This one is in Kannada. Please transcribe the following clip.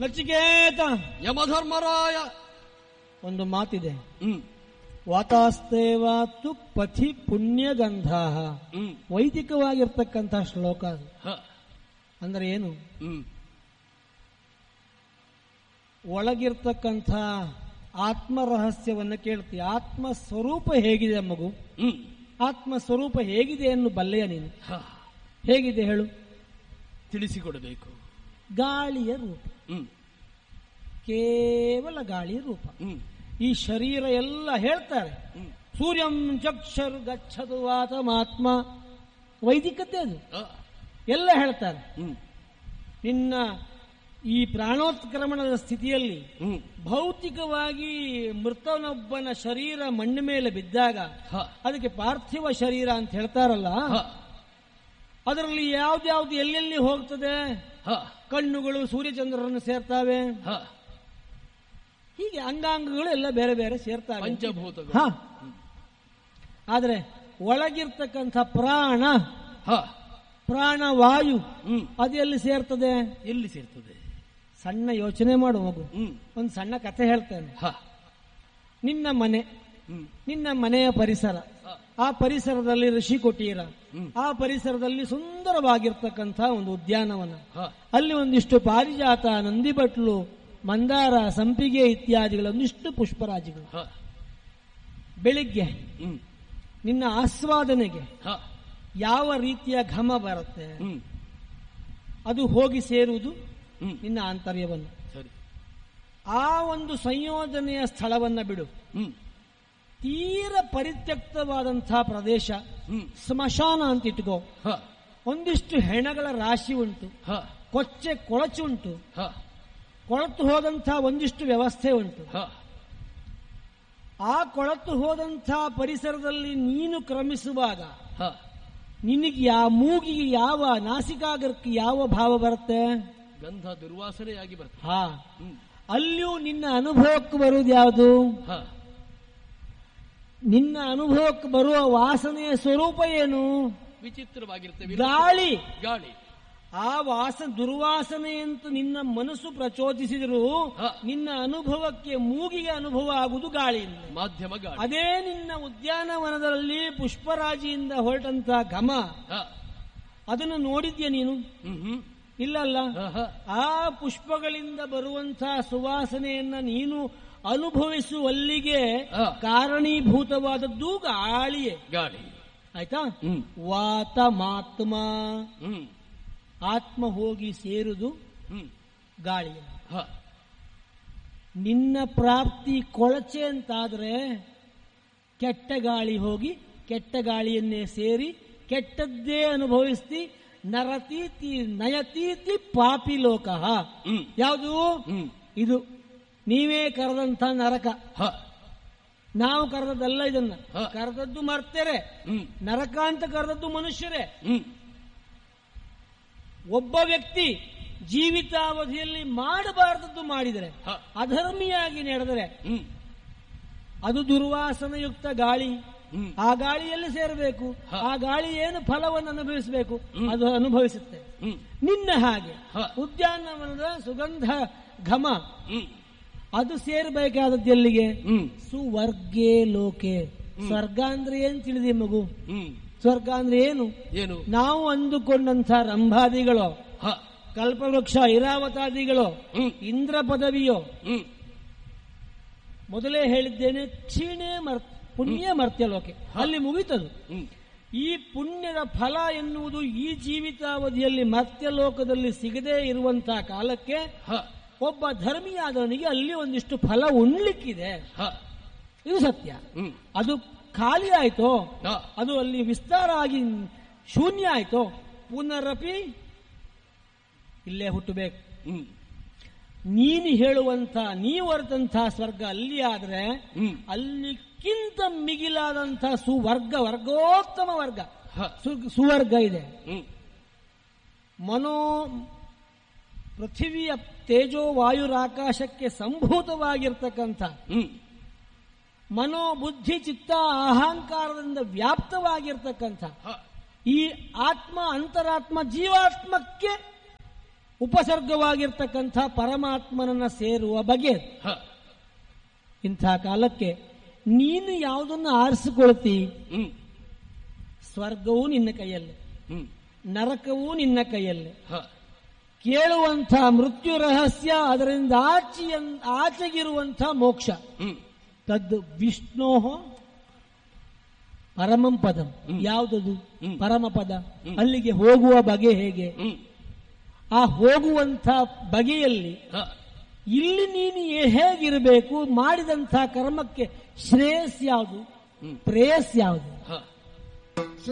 ನಚಿಕೇತ ಯಮಧರ್ಮರಾಯ ಒಂದು ಮಾತಿದೆ ಹ್ಮ್ ವಾತಾಸ್ತೇವಾತು ಪಥಿ ಪುಣ್ಯಗಂಧ ಹ್ಮ್ ವೈದಿಕವಾಗಿರ್ತಕ್ಕಂಥ ಶ್ಲೋಕ ಅದು ಹ, ಅಂದ್ರೆ ಏನು ಹ್ಮ್ ಒಳಗಿರ್ತಕ್ಕಂಥ ಆತ್ಮ ರಹಸ್ಯವನ್ನು ಕೇಳ್ತಿ ಆತ್ಮ ಸ್ವರೂಪ ಹೇಗಿದೆ ಮಗು ಹ್ಮ್ ಆತ್ಮ ಸ್ವರೂಪ ಹೇಗಿದೆ ಎನ್ನು ಬಲ್ಲೆಯ ನೀನು ಹ, ಹೇಗಿದೆ ಹೇಳು ತಿಳಿಸಿಕೊಡಬೇಕು ಗಾಳಿಯ ರೂಪ ಹ್ಮ್ ಕೇವಲ ಗಾಳಿಯ ರೂಪ ಹ್ಮ್ ಈ ಶರೀರ ಎಲ್ಲ ಹೇಳ್ತಾರೆ ಹ್ಮ್ ಸೂರ್ಯಂ ಚಕ್ಷರು ಗಚ್ಚದು ಆತ್ಮ ವೈದಿಕತೆ ಅದು ಹ, ಎಲ್ಲ ಹೇಳ್ತಾರೆ ಹ್ಮ್ ನಿನ್ನ ಈ ಪ್ರಾಣೋತ್ಕ್ರಮಣದ ಸ್ಥಿತಿಯಲ್ಲಿ ಹ್ಮ್ ಭೌತಿಕವಾಗಿ ಮೃತನೊಬ್ಬನ ಶರೀರ ಮಣ್ಣ ಮೇಲೆ ಬಿದ್ದಾಗ ಹ, ಅದಕ್ಕೆ ಪಾರ್ಥಿವ ಶರೀರ ಅಂತ ಹೇಳ್ತಾರಲ್ಲ ಹ, ಅದರಲ್ಲಿ ಯಾವ್ದ್ಯಾವ್ದು ಎಲ್ಲೆಲ್ಲಿ ಹೋಗ್ತದೆ ಹ, ಕಣ್ಣುಗಳು ಸೂರ್ಯಚಂದ್ರರನ್ನು ಸೇರ್ತಾವೆ ಹ. ಹೀಗೆ ಅಂಗಾಂಗಗಳು ಎಲ್ಲ ಬೇರೆ ಬೇರೆ ಸೇರ್ತಾವೆ ಪಂಚಭೂತಗಳು ಹ ಆದ್ರೆ ಒಳಗಿರ್ತಕ್ಕಂಥ ಪ್ರಾಣ ಹ, ಪ್ರಾಣವಾಯು ಹ್ಮ್ ಅದು ಎಲ್ಲಿ ಸೇರ್ತದೆ ಎಲ್ಲಿ ಸೇರ್ತದೆ ಸಣ್ಣ ಯೋಚನೆ ಮಾಡು ಮಗು ಹ್ಮ್ ಒಂದು ಸಣ್ಣ ಕಥೆ ಹೇಳ್ತೇನೆ ಹ, ನಿನ್ನ ಮನೆ ಹ್ಮ್ ನಿನ್ನ ಮನೆಯ ಪರಿಸರ ಹ, ಆ ಪರಿಸರದಲ್ಲಿ ಋಷಿ ಕೊಟ್ಟೀರ ಹ್ಮ್. ಆ ಪರಿಸರದಲ್ಲಿ ಸುಂದರವಾಗಿರ್ತಕ್ಕಂಥ ಒಂದು ಉದ್ಯಾನವನ ಹ, ಅಲ್ಲಿ ಒಂದಿಷ್ಟು ಪಾರಿಜಾತ ನಂದಿಬಟ್ಲು ಮಂದಾರ ಸಂಪಿಗೆ ಇತ್ಯಾದಿಗಳ ಒಂದಿಷ್ಟು ಪುಷ್ಪರಾಜಿಗಳು ಹ, ಬೆಳಿಗ್ಗೆ ಹ್ಮ್ ನಿನ್ನ ಆಸ್ವಾದನೆಗೆ ಹ, ಯಾವ ರೀತಿಯ ಘಮ ಬರುತ್ತೆ ಹ್ಮ್ ಅದು ಹೋಗಿ ಸೇರುವುದು ಹ್ಮ್ ನಿನ್ನ ಆಂತರ್ಯವನ್ನು ಸರಿ ಆ ಒಂದು ಸಂಯೋಜನೆಯ ಸ್ಥಳವನ್ನ ಬಿಡು ಹ್ಮ್ ತೀರ ಪರಿತ್ಯಕ್ತವಾದಂತಹ ಪ್ರದೇಶ ಹ್ಮ್ ಸ್ಮಶಾನ ಅಂತ ಇಟ್ಕೋ ಹ, ಒಂದಿಷ್ಟು ಹೆಣಗಳ ರಾಶಿ ಉಂಟು ಹ, ಕೊಚ್ಚೆ ಕೊಳಚುಂಟು ಹ, ಕೊಳತು ಹೋದಂತಹ ಒಂದಿಷ್ಟು ವ್ಯವಸ್ಥೆ ಉಂಟು ಹ, ಆ ಕೊಳತು ಹೋದಂತಹ ಪರಿಸರದಲ್ಲಿ ನೀನು ಕ್ರಮಿಸುವಾಗ ಹ. ನಿನಗೆ ಯಾವ ಮೂಗಿಗೆ ಯಾವ ನಾಸಿಕಾಗರಕ್ಕೆ ಯಾವ ಭಾವ ಬರುತ್ತೆ ಗಂಧ ದುರ್ವಾಸನೆಯಾಗಿ ಬರ್ತದೆ ಹಾ ಹ್ಮ್ ಅಲ್ಲಿಯೂ ನಿನ್ನ ಅನುಭವಕ್ಕೆ ಬರುವುದು ಯಾವುದು ಹ, ನಿನ್ನ ಅನುಭವಕ್ಕೆ ಬರುವ ವಾಸನೆಯ ಸ್ವರೂಪ ಏನು ವಿಚಿತ್ರವಾಗಿರ್ತವೆ ಗಾಳಿ ಗಾಳಿ ಆ ವಾಸ ದುರ್ವಾಸನೆ ಅಂತ ನಿನ್ನ ಮನಸ್ಸು ಪ್ರಚೋದಿಸಿದರೂ ಹ. ನಿನ್ನ ಅನುಭವಕ್ಕೆ ಮೂಗಿಗೆ ಅನುಭವ ಆಗುವುದು ಗಾಳಿಯಿಂದ ಮಾಧ್ಯಮ ಗಾಳಿ ಅದೇ ನಿನ್ನ ಉದ್ಯಾನವನದಲ್ಲಿ ಪುಷ್ಪರಾಜಿಯಿಂದ ಹೊರಟಂತ ಘಮ ಹ, ಅದನ್ನು ನೋಡಿದ್ಯಾ ನೀನು ಹ್ಮ್ ಹ್ಮ್ ಇಲ್ಲಲ್ಲ ಹ, ಹ. ಆ ಪುಷ್ಪಗಳಿಂದ ಬರುವಂತಹ ಸುವಾಸನೆಯನ್ನ ನೀನು ಅನುಭವಿಸುವಲ್ಲಿಗೆ ಹ. ಕಾರಣೀಭೂತವಾದದ್ದು ಗಾಳಿಯೇ ಗಾಳಿ ಆಯ್ತಾ ಹ್ಮ್ ವಾತ ಮಾತ್ಮ ಹ್ಮ್ ಆತ್ಮ ಹೋಗಿ ಸೇರುವುದು ಹ್ಮ್ ಗಾಳಿಯಲ್ಲಿ ಹ, ನಿನ್ನ ಪ್ರಾಪ್ತಿ ಕೊಳಚೆ ಅಂತಾದ್ರೆ ಕೆಟ್ಟ ಗಾಳಿ ಹೋಗಿ ಕೆಟ್ಟ ಗಾಳಿಯನ್ನೇ ಸೇರಿ ಕೆಟ್ಟದ್ದೇ ಅನುಭವಿಸ್ತಿ ನರತೀತಿ ನಯತೀತಿ ಪಾಪಿ ಲೋಕ ಹ್ಮ್ ಯಾವುದು ಹ್ಮ್ ಇದು ನೀವೇ ಕರೆದಂತ ನರಕ ಹ, ನಾವು ಕರೆದದ್ದಲ್ಲ ಇದನ್ನ ಹ. ಕರೆದದ್ದು ಮರ್ತೇರೆ ಹ್ಮ್ ನರಕ ಅಂತ ಕರೆದದ್ದು ಮನುಷ್ಯರೇ ಹ್ಮ್ ಒಬ್ಬ ವ್ಯಕ್ತಿ ಜೀವಿತಾವಧಿಯಲ್ಲಿ ಮಾಡಬಾರದದ್ದು ಮಾಡಿದರೆ ಹ, ಅಧರ್ಮಿಯಾಗಿ ನಡೆದರೆ ಹ್ಮ್ ಅದು ದುರ್ವಾಸನಯುಕ್ತ ಗಾಳಿ ಹ್ಮ್ ಆ ಗಾಳಿಯಲ್ಲಿ ಸೇರಬೇಕು ಹ. ಆ ಗಾಳಿ ಏನು ಫಲವನ್ನು ಅನುಭವಿಸಬೇಕು ಹ್ಮ್. ಅದು ಅನುಭವಿಸುತ್ತೆ ಹ್ಮ್ ನಿನ್ನ ಹಾಗೆ ಹ. ಉದ್ಯಾನವನದ ಸುಗಂಧ ಘಮ ಹ್ಮ್ ಅದು ಸೇರಬೇಕಾದದ್ದು ಎಲ್ಲಿಗೆ ಹ್ಮ್ ಸುವರ್ಗೇ ಲೋಕೆ ಸ್ವರ್ಗ ಅಂದ್ರೆ ಏನ್ ತಿಳಿದಿ ಮಗು ಹ್ಮ್ ಸ್ವರ್ಗ ಅಂದ್ರೆ ಏನು ಏನು ನಾವು ಅಂದುಕೊಂಡಂಥ ರಂಭಾದಿಗಳು ಹ, ಕಲ್ಪವೃಕ್ಷ ಐರಾವತಾದಿಗಳು ಹ್ಮ್ ಇಂದ್ರ ಪದವಿಯೋ ಹ್ಮ್ ಮೊದಲೇ ಹೇಳಿದ್ದೇನೆ ಕ್ಷೀಣೆ ಮರ್ ಪುಣ್ಯ ಮರ್ತ್ಯ ಲೋಕೆ ಅಲ್ಲಿ ಮುಗಿತದು ಹ್ಮ್ ಈ ಪುಣ್ಯದ ಫಲ ಎನ್ನುವುದು ಈ ಜೀವಿತಾವಧಿಯಲ್ಲಿ ಮರ್ತ್ಯ ಲೋಕದಲ್ಲಿ ಸಿಗದೇ ಇರುವಂತಹ ಕಾಲಕ್ಕೆ ಹ, ಒಬ್ಬ ಧರ್ಮಿಯಾದವನಿಗೆ ಅಲ್ಲಿ ಒಂದಿಷ್ಟು ಫಲ ಉಣ್ಲಿಕ್ಕಿದೆ ಹ, ಇದು ಸತ್ಯ ಹ್ಮ್ ಅದು ಖಾಲಿ ಆಯ್ತೋ ಹ, ಅದು ಅಲ್ಲಿ ವಿಸ್ತಾರ ಆಗಿ ಶೂನ್ಯ ಆಯ್ತೋ ಪುನರಪಿ ಇಲ್ಲೇ ಹುಟ್ಟಬೇಕು ಹ್ಮ್ ನೀನು ಹೇಳುವಂತ ನೀವು ಹೊರತಂತಹ ಸ್ವರ್ಗ ಅಲ್ಲಿ ಆದ್ರೆ ಹ್ಮ್ ಅಲ್ಲಿಕ್ಕಿಂತ ಮಿಗಿಲಾದಂತಹ ಸುವರ್ಗ ವರ್ಗೋತ್ತಮ ವರ್ಗ ಹ, ಸು- ಸುವರ್ಗ ಇದೆ ಹ್ಮ್ ಮನೋ ಪೃಥಿವಿಯ ತೇಜೋ ವಾಯುರಾಕಾಶಕ್ಕೆ ಸಂಭೂತವಾಗಿರ್ತಕ್ಕಂಥ ಹ್ಮ್ ಮನೋ ಬುದ್ಧಿ ಚಿತ್ತ ಅಹಂಕಾರದಿಂದ ವ್ಯಾಪ್ತವಾಗಿರ್ತಕ್ಕಂಥ ಹ, ಈ ಆತ್ಮ ಅಂತರಾತ್ಮ ಜೀವಾತ್ಮಕ್ಕೆ ಉಪಸರ್ಗವಾಗಿರ್ತಕ್ಕಂಥ ಪರಮಾತ್ಮನನ್ನ ಸೇರುವ ಬಗೆ ಅದು. ಹ. ಇಂಥ ಕಾಲಕ್ಕೆ ನೀನು ಯಾವುದನ್ನು ಆರಿಸಿಕೊಳ್ತಿ ಹ್ಮ್ ಸ್ವರ್ಗವೂ ನಿನ್ನ ಕೈಯಲ್ಲೇ ಹ್ಮ್ ನರಕವೂ ನಿನ್ನ ಕೈಯಲ್ಲೇ ಹ. ಕೇಳುವಂಥ ಮೃತ್ಯು ರಹಸ್ಯ ಅದರಿಂದ ಆಚೆಯ ಆಚೆಗಿರುವಂಥ ಮೋಕ್ಷ ಹ್ಮ್ ತದ್ ವಿಷ್ಣೋ ಪರಮಂ ಪದಂ ಹ್ಮ್. ಯಾವುದದು ಹ್ಮ್. ಪರಮ ಪದ ಹ್ಮ್. ಅಲ್ಲಿಗೆ ಹೋಗುವ ಬಗೆ ಹೇಗೆ ಹ್ಮ್ ಆ ಹೋಗುವಂಥ ಬಗೆಯಲ್ಲಿ ಹ. ಇಲ್ಲಿ ನೀನು ಏ- ಹೇಗಿರಬೇಕು ಮಾಡಿದಂಥ ಕರ್ಮಕ್ಕೆ ಶ್ರೇಯಸ್ ಯಾವುದು ಹ್ಮ್ ಪ್ರೇಯಸ್ ಯಾವುದು ಹ.